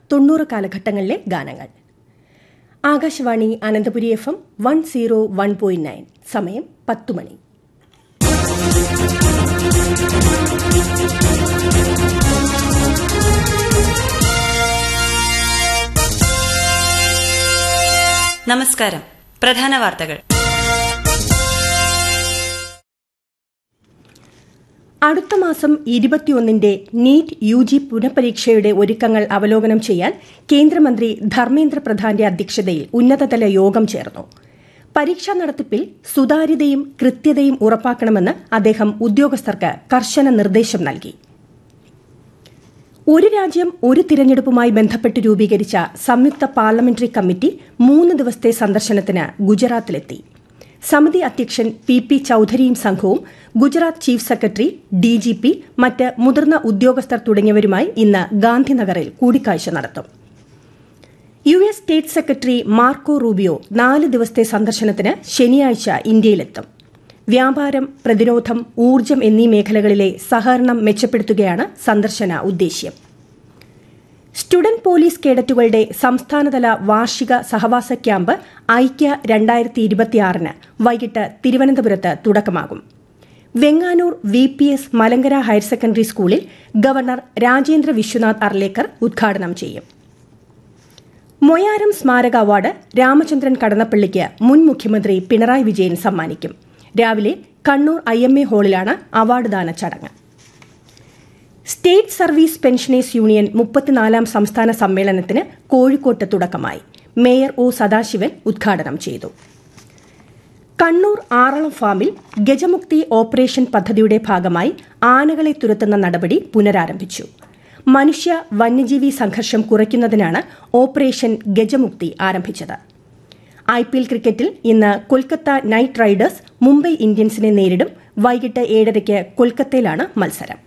തൊണ്ണൂറ് കാലഘട്ടങ്ങളിലെ ഗാനങ്ങൾ Akashvani Ananthapuri F M one zero one point nine സമയം പത്തു മണി നമസ്കാരം പ്രധാന വാർത്തകൾ അടുത്ത മാസം ഇരുപത്തിയൊന്നിന്റെ നീറ്റ് യു ജി പുനഃപരീക്ഷയുടെ ഒരുക്കങ്ങൾ അവലോകനം ചെയ്യാൻ കേന്ദ്രമന്ത്രി ധർമ്മേന്ദ്ര പ്രധാന്റെ അധ്യക്ഷതയിൽ ഉന്നതതല യോഗം ചേർന്നു പരീക്ഷാ നടത്തിപ്പിൽ സുതാര്യതയും കൃത്യതയും ഉറപ്പാക്കണമെന്ന് അദ്ദേഹം ഉദ്യോഗസ്ഥർക്ക് കർശന നിർദ്ദേശം നൽകി ഒരു രാജ്യം ഒരു തിരഞ്ഞെടുപ്പുമായി ബന്ധപ്പെട്ട് രൂപീകരിച്ച സംയുക്ത പാർലമെന്ററി കമ്മിറ്റി മൂന്ന് ദിവസത്തെ സന്ദർശനത്തിന് ഗുജറാത്തിലെത്തി സമിതി അധ്യക്ഷൻ പി പി ചൌധരിയും സംഘവും ഗുജറാത്ത് ചീഫ് സെക്രട്ടറി ഡിജിപി മറ്റ് മുതിർന്ന ഉദ്യോഗസ്ഥർ തുടങ്ങിയവരുമായി ഇന്ന് ഗാന്ധിനഗറിൽ കൂടിക്കാഴ്ച നടത്തും U S state secretary Marco Rubio നാല് ദിവസത്തെ സന്ദർശനത്തിന് ശനിയാഴ്ച ഇന്ത്യയിലെത്തും വ്യാപാരം പ്രതിരോധം ഊർജ്ജം എന്നീ മേഖലകളിലെ സഹകരണം മെച്ചപ്പെടുത്തുകയാണ് സന്ദർശന ഉദ്ദേശ്യം സ്റ്റുഡന്റ് പോലീസ് കേഡറ്റുകളുടെ സംസ്ഥാനതല വാർഷിക സഹവാസ ക്യാമ്പ് ഐക്യ രണ്ടായിരത്തി ഇരുപത്തിയാറിന് വൈകിട്ട് തിരുവനന്തപുരത്ത് തുടക്കമാകും Venganoor V P S Malankara higher secondary സ്കൂളിൽ ഗവർണർ രാജേന്ദ്ര വിശ്വനാഥ് അർലേക്കർ ഉദ്ഘാടനം ചെയ്യും മൊയാരം സ്മാരക അവാർഡ് രാമചന്ദ്രൻ കടന്നപ്പള്ളിക്ക് മുൻ മുഖ്യമന്ത്രി പിണറായി വിജയൻ സമ്മാനിക്കും രാവിലെ കണ്ണൂർ ഐ എം എ ഹാളിലാണ് അവാർഡ് ദാന ചടങ്ങ് സ്റ്റേറ്റ് സർവീസ് പെൻഷനേഴ്സ് യൂണിയൻ മുപ്പത്തിനാലാം സംസ്ഥാന സമ്മേളനത്തിന് കോഴിക്കോട്ട് തുടക്കമായി മേയർ ഒ സദാശിവൻ ഉദ്ഘാടനം ചെയ്തു കണ്ണൂർ ആറളം ഫാമിൽ ഗജമുക്തി ഓപ്പറേഷൻ പദ്ധതിയുടെ ഭാഗമായി ആനകളെ തുരത്തുന്ന നടപടി പുനരാരംഭിച്ചു മനുഷ്യ വന്യജീവി സംഘർഷം കുറയ്ക്കുന്നതിനാണ് ഓപ്പറേഷൻ ഗജമുക്തി ആരംഭിച്ചത് ഐ പി എൽ ക്രിക്കറ്റിൽ ഇന്ന് കൊൽക്കത്ത നൈറ്റ് റൈഡേഴ്സ് മുംബൈ ഇന്ത്യൻസിനെ നേരിടും വൈകിട്ട് ഏഴരയ്ക്ക് കൊൽക്കത്തയിലാണ് മത്സരം